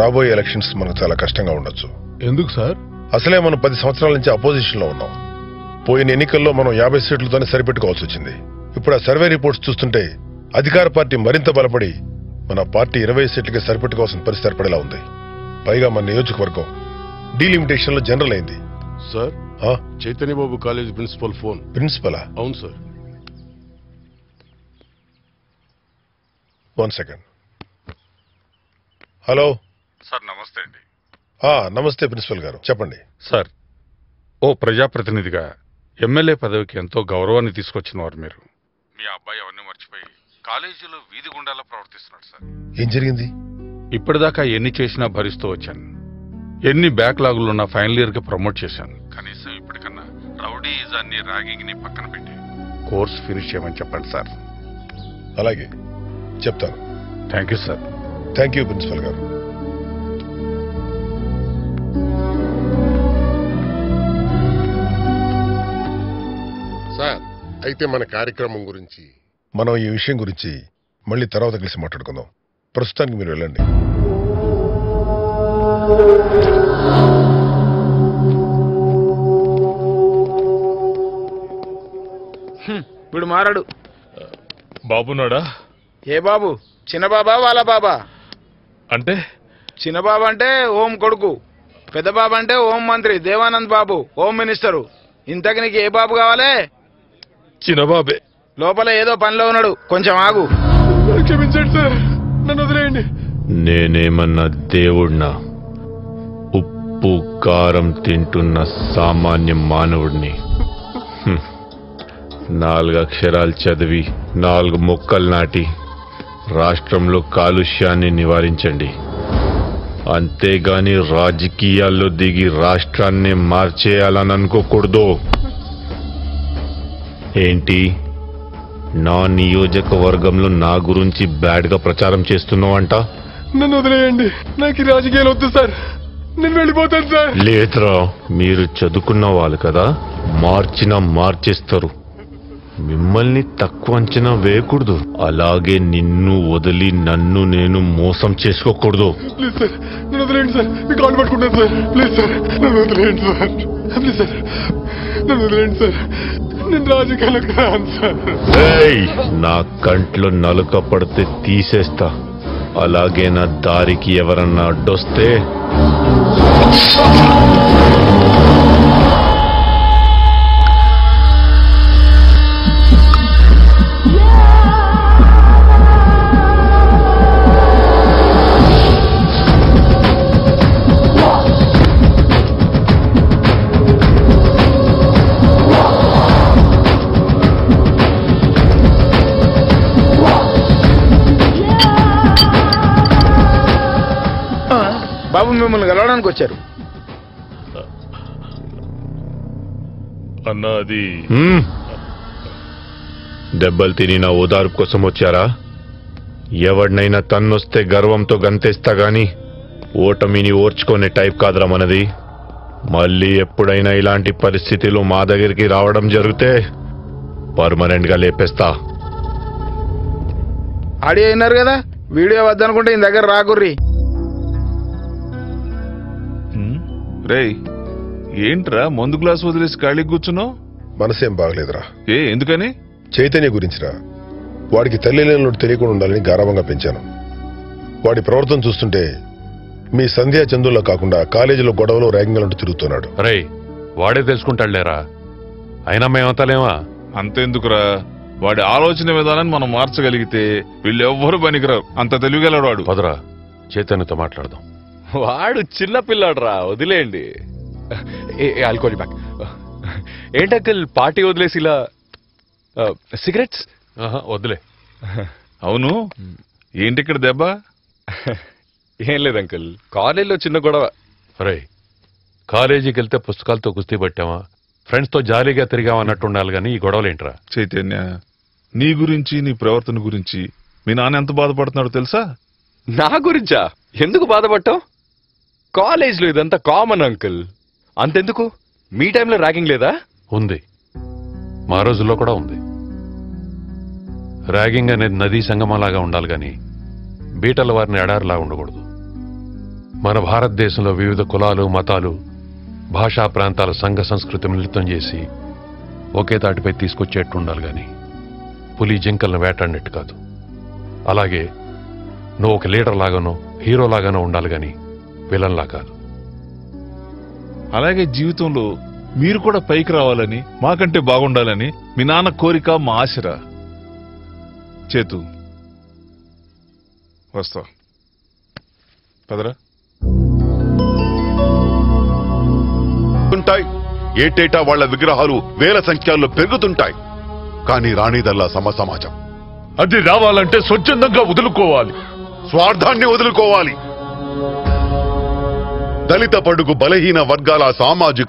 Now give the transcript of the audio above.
రాబోయే ఎలక్షన్స్ మనకు చాలా కష్టంగా ఉండొచ్చు ఎందుకు సార్ అసలే మనం పది సంవత్సరాల నుంచి అపోజిషన్ లో ఉన్నాం పోయిన ఎన్నికల్లో మనం యాభై సీట్లతోనే సరిపెట్టుకోవాల్సి వచ్చింది ఇప్పుడు ఆ సర్వే రిపోర్ట్స్ చూస్తుంటే అధికార పార్టీ మరింత బలపడి మన పార్టీ ఇరవై సీట్లకే సరిపెట్టుకోవాల్సిన పరిస్థితి ఏర్పడేలా ఉంది పైగా మన నియోజకవర్గం డీలిమిటేషన్ లో జనరల్ అయింది సార్ ఆ, చైతన్యబాబు కాలేజ్ ప్రిన్సిపల్ ఫోన్ ప్రిన్సిపలా అవును sir one second hello sir నమస్తే అండి ఆ, నమస్తే ప్రిన్సిపల్ గారు చెప్పండి సార్ ఓ ప్రజాప్రతినిధిగా ఎమ్మెల్యే పదవికి ఎంతో గౌరవాన్ని తీసుకొచ్చిన వారు మీరు మీ అబ్బాయి అవన్నీ మర్చిపోయి కాలేజీలో వీధి గుండాలా ప్రవర్తిస్తున్నాడు సార్ ఏం జరిగింది ఇప్పటిదాకా ఎన్ని చేసినా భరిస్తూ వచ్చాను ఎన్ని బ్యాక్లాగులు ఉన్న ఫైనల్ ఇయర్ కి ప్రమోట్ చేశాను కనీసం ఇప్పటికన్నా రౌడీ ఇజాన్ని ర్యాగింగ్ ని పక్కన పెట్టి కోర్స్ ఫినిష్ చేయమని చెప్పండి సార్ అలాగే చెప్తాను thank you sir thank you principal గారు సార్ అయితే మన కార్యక్రమం గురించి మనం ఈ విషయం గురించి మళ్ళీ తర్వాత కలిసి మాట్లాడుకుందాం ప్రస్తుతానికి మీరు వెళ్ళండి వీడు మారాడు బాబున్నాడా ఏ బాబు చిన్న బాబా వాళ్ళ బాబా అంటే చిన్న బాబు అంటే ఓం కొడుకు పెద్ద బాబు అంటే ఓం మంత్రి దేవానంద్ బాబు ఓం మినిస్టరు ఇంతకు నీకు ఏ బాబు కావాలే చిన్నబాబే లోపల ఏదో పనిలో ఉన్నాడు కొంచెం ఆగు క్షమించండి సార్ నన్ను వదిలేయండి నేనేమన్నా దేవుడినా ఉప్పు కారం తింటున్న సామాన్య మానవుడిని హ్మ్. నాలుగు అక్షరాలు చదివి నాలుగు మొక్కలు నాటి రాష్ట్రంలో కాలుష్యాన్ని నివారించండి అంతేగాని రాజకీయాల్లో దిగి రాష్ట్రాన్ని మార్చేయాలని అనుకోకూడదు ఏంటి నా నియోజకవర్గంలో నా గురించి బ్యాడ్గా ప్రచారం చేస్తున్నావంట నన్ను వదిలేయండి నాకు ఈ రాజకీయాలు వద్దు సార్ నేను వెళ్ళిపోతాను సార్ లేదురా మీరు చదువుకున్న వాళ్ళు కదా మార్చినా మార్చేస్తారు మిమ్మల్ని తక్కువ అంచనా వేయకూడదు అలాగే నిన్ను వదిలి నన్ను నేను మోసం చేసుకోకూడదు ప్లీజ్ సార్ నన్ను వదిలేయండి సార్ మీ కాల్ పట్టుకుంటాను సార్ ప్లీజ్ సార్ నన్ను వదిలేయండి సార్ ప్లీజ్ సార్ నన్ను వదిలేయండి సార్ నేను రాజకీయాలకు రాను సార్ ఏయ్! నా కంట్లో నలుక పడితే తీసేస్తా అలాగే నా దారికి ఎవరన్నా అడ్డొస్తే ఆ, బాబు మిమ్మల్ని కలవడానికి వచ్చారు అన్న అది హ్మ్? దెబ్బలు తిని నా ఓదార్పు కోసం వచ్చారా ఎవడినైనా తన్నొస్తే గర్వంతో గంతేస్తా గాని ఓటమిని ఓర్చుకునే టైప్ కాదురా మనది మళ్ళీ ఎప్పుడైనా ఇలాంటి పరిస్థితిలో మా దగ్గరికి రావడం జరిగితే పర్మనెంట్ గా లేపేస్తా ఆడియో అయినారు కదా వీడియో వద్దనుకుంటే ఈ దగ్గర రాకుర్రి రేయ్ ఏంట్రా మందు గ్లాస్ వదిలేసి ఖాళీకి కూర్చున్నావు మనసేం బాగలేదురా ఏ ఎందుకని చైతన్య గురించిరా వాడికి తల్లి లేనుడు తెలియకుండా ఉండాలని గారాభంగా పెంచాను వాడి ప్రవర్తన చూస్తుంటే మీ సంధ్యా చందుల్లో కాకుండా కాలేజీలో గొడవలో ర్యాగింగ్లంటూ తిరుగుతున్నాడు రేయ్ వాడే తెలుసుకుంటాడులేరా అయినా మేమంతలేమా అంతెందుకురా వాడి ఆలోచన విధానాన్ని మనం మార్చగలిగితే వీళ్ళెవ్వరూ పనికిరారు అంత తెలివిగలడు వాడు పదరా చైతన్యతో మాట్లాడదాం వాడు చిన్న పిల్లాడురా వదిలేయండి ఆల్కోహల్ బ్యాక్ ఏంటంకల్ పార్టీ వదిలేసి ఇలా సిగరెట్స్ ఆహా, వద్దులే అవును ఏంటి ఇక్కడ దెబ్బ ఏం లేదు అంకుల్ కాలేజీలో చిన్న గొడవ రేయ్ కాలేజీకి వెళ్తే పుస్తకాలతో కుస్తీ పట్టామా ఫ్రెండ్స్తో జాలీగా తిరిగామా అన్నట్టు ఉండాలి కానీ ఈ గొడవలేంట్రా చైతన్య నీ గురించి నీ ప్రవర్తన గురించి మీ నాన్న ఎంత బాధపడుతున్నాడో తెలుసా నా గురించా ఎందుకు బాధపడ్డావు కాలేజ్లో ఇదంతా కామన్ అంకుల్ అంతెందుకు మీ టైంలో ర్యాగింగ్ లేదా ఉంది మా రోజుల్లో కూడా ఉంది ర్యాగింగ్ అనేది నదీ సంగమలాగా ఉండాలి కానీ బీటల వారిని ఎడారిలా ఉండకూడదు మన భారతదేశంలో వివిధ కులాలు మతాలు భాషా ప్రాంతాల సంఘ సంస్కృతి మిళితం చేసి ఒకే తాటిపై తీసుకొచ్చేట్టు ఉండాలి గాని పులి జింకలను వేటాడినట్టు కాదు అలాగే నువ్వు ఒక లీడర్ లాగానో హీరో లాగానో ఉండాలి గాని విలన్లా కాదు అలాగే జీవితంలో మీరు కూడా పైకి రావాలని మాకంటే బాగుండాలని మీ నాన్న కోరిక మా ఆశరా చేతు వస్తా పదరా ఉంటాయి ఏటేటా వాళ్ళ విగ్రహాలు వేల సంఖ్యలో పెరుగుతుంటాయి కానీ రాణిదల్లా సమ సమాజం అది రావాలంటే స్వచ్ఛందంగా వదులుకోవాలి స్వార్థాన్ని వదులుకోవాలి దళిత పడుగు బలహీన వర్గాల సామాజిక